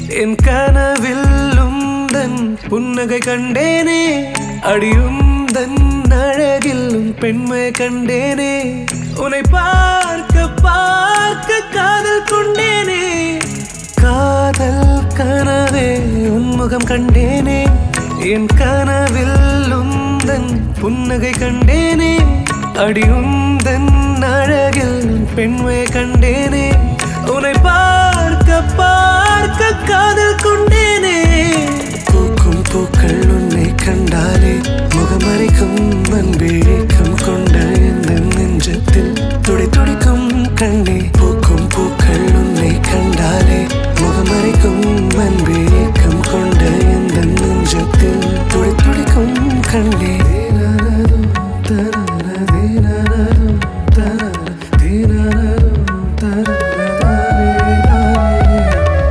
என் கனவில் உந்தன் புன்னகை கண்டேனே அடியும் தன் அழகில் உன் பெண்மை கண்டேனே உன்னை பார்க்க பார்க்க காதல் கொண்டேனே காதல் கனவே உன்முகம் கண்டேனே என் கனவில் உந்தன் புன்னகை கண்டேனே அடியுந்தன் அழகில் உன் பெண்மை கண்டேனே உன்னை பார்க்க பார்க்க காதல் கொண்டேனே பூக்கும் பூக்கள் உன்னை கண்டாலே முகமறைக்கும் அன்பே ஏக்கம் கொண்ட இந்த நெஞ்சத்தில் துடி துடிக்கும் கண்ணே பூக்கும் பூக்கள் உன்னை கண்டாலே முகமறைக்கும் அன்பே ஏக்கம் கொண்ட இந்த நெஞ்சத்தில் துடி துடிக்கும் கண்ணே தரர, தீனரரோ, தரர, தீனரரோ, தரர, தாரே, தாரே.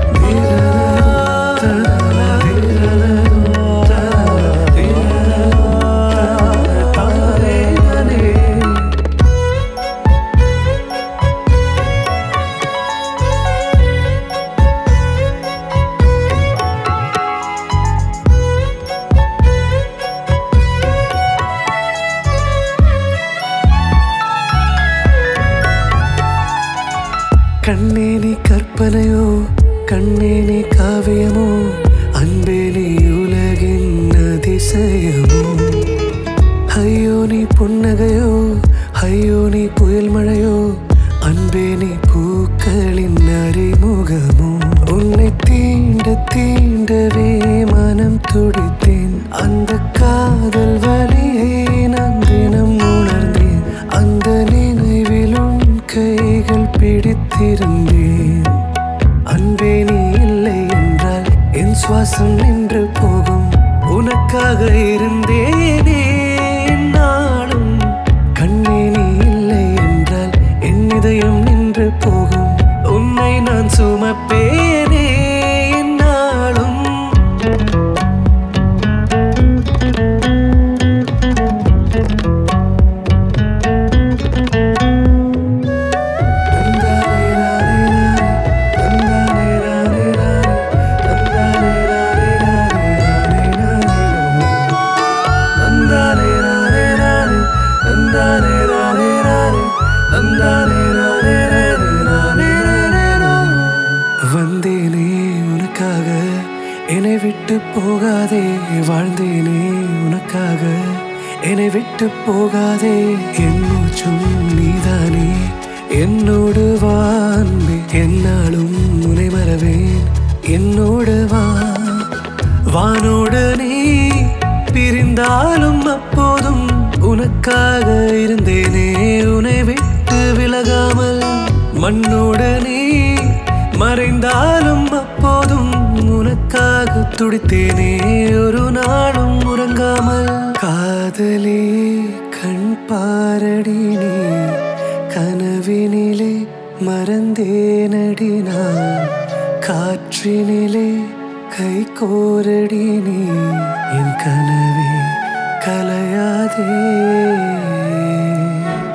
கண்ணே நீ கற்பனையோ கண்ணே நீ காவியமோ அன்பே நீ உலகின் அதிசயமோ ஐயோ நீ புன்னகையோ ஐயோ நீ புயல் மழையோ அன்பே நீ பூக்களின் அறிமுகமோ உன்னை தீண்ட தீண்டவே மனம் துடித்தேன் அந்த காதல் வலியை நான் தினம் உணர்ந்தேன் அந்த நினைவில் உன் கைகள் பிடித்திருந்தேன் அன்பே நீ இல்லை என்றால் என் சுவாசம் நின்று போகும் உனக்காக இருந்தேனே நாளும் கண்ணே நீ இல்லை என்றால் என் இதயம் நின்று போகும் உன்னை நான் சுமப்பேனே நாளும் வந்தேனே உனக்காக என்னை விட்டு போகாதே வாழ்ந்தேனே உனக்காக என்னை விட்டு போகாதே என் மூச்சும் நீதானே என்னோடு வான்பே என்னாலும் முனை மறவேன் என்னோடு வா வானோடு நீ பிரிந்தாலும் அப்போதும் உனக்காக இருந்தேனே உன்னை விட்டு விலகாமல் மண்ணோடு நீ மறைந்தாலும் அப்போதும் உனக்காக துடித்தேனே ஒரு நாளும் உறங்காமல் காதலே கண் பாரடி நீ கனவினிலே மறந்தேனடி நான் காற்றினிலே கை கோரடி நீ என் கனவே கலையாதே